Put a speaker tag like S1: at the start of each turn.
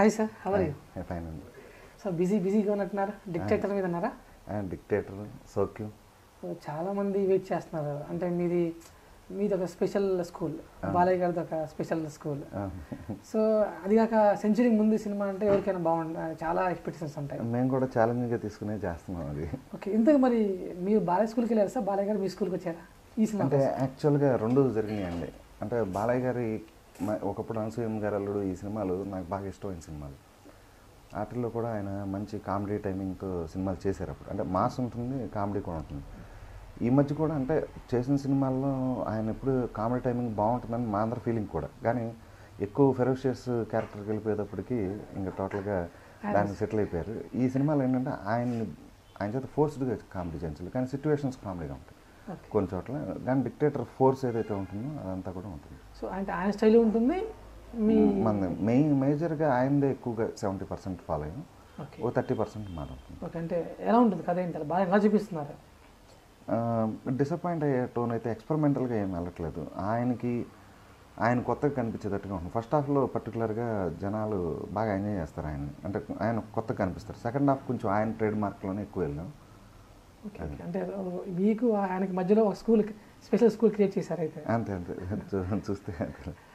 S1: Hi sir how are you
S2: fine అండి
S1: so busy బిజీగా ఉన్నట్టున్నారు డిక్టేటర్ మీద ఉన్నారా
S2: డిక్టేటర్ సోక్యూ
S1: సో చాలా మంది వెయిట్ చేస్తున్నారు అంటే మీది మీది ఒక స్పెషల్ స్కూల్ బాలయ్య గారిది ఒక స్పెషల్ స్కూల్ సో అది కాక సెంచరీ ముందు సినిమా అంటే ఎవరికైనా బాగుంటుంది చాలా ఎక్స్పెక్టేషన్స్ ఉంటాయి
S2: మేము కూడా ఛాలెంజింగ్గా తీసుకునే చేస్తున్నాం అది
S1: ఓకే ఇంతకు మరి మీరు బాలయ్య స్కూల్కి వెళ్ళారు సార్ బాలయ్య గారు మీ స్కూల్కి వచ్చారా ఈ సినిమా
S2: అంటే యాక్చువల్గా రెండు జరిగినాయండి అంటే బాలయ్య గారి మ- ఒకప్పుడు అనసూయం గారు అల్లుడు ఈ సినిమాలు నాకు బాగా ఇష్టమైన సినిమాలు వాటిల్లో కూడా ఆయన మంచి కామెడీ టైమింగ్తో సినిమాలు చేశారు అప్పుడు అంటే మాస్ ఉంటుంది కామెడీ కూడా ఉంటుంది ఈ మధ్య కూడా అంటే చేసిన సినిమాల్లో ఆయన ఎప్పుడు కామెడీ టైమింగ్ బాగుంటుందని మా అందరి ఫీలింగ్ కూడా కానీ ఎక్కువ ఫెరోషియస్ క్యారెక్టర్కి వెళ్ళిపోయేటప్పటికి ఇంకా టోటల్గా దానికి సెటిల్ అయిపోయారు ఈ సినిమాలో ఏంటంటే ఆయన్ని ఆయన చేత ఫోర్స్డ్గా కామెడీ చేయించాలి కానీ సిచ్యువేషన్స్ కామెడీగా ఉంటాయి
S1: Okay.
S2: కొన్ని చోట్ల కానీ డిక్టేటర్ ఫోర్స్ ఏదైతే ఉంటుందో అదంతా కూడా ఉంటుంది
S1: సో అంటే ఆయన స్టైల్ ఉంటుంది మీ
S2: మన మెయిన్ మేజర్గా ఆయనదే ఎక్కువగా సెవెంటీ పర్సెంట్ ఫాలో అయ్యాం
S1: ఓకే
S2: ఓ థర్టీ పర్సెంట్ మాది ఉంటుంది
S1: ఓకే అంటే ఎలా ఉంటుంది కథ ఏంటి అలా బాగా ఎలా చూపిస్తున్నారు
S2: డిసప్పాయింట్ అయ్యే టోన్ అయితే ఎక్స్పెరిమెంటల్గా ఏం వెళ్ళట్లేదు ఆయనకి ఆయన కొత్తగా కనిపించేటట్టుగా ఉంటుంది ఫస్ట్ హాఫ్లో పర్టికులర్గా జనాలు బాగా ఎంజాయ్ చేస్తారు ఆయన అంటే ఆయన కొత్తగా కనిపిస్తారు సెకండ్ హాఫ్ కొంచెం ఆయన ట్రేడ్ మార్క్లోనే ఎక్కువ వెళ్ళాం
S1: ఓకే ఓకే అంటే మీకు ఆయనకి మధ్యలో ఒక స్కూల్ స్పెషల్ స్కూల్ క్రియేట్ చేశారు అయితే
S2: అంతే అంతే చూ- చూస్తే అంతే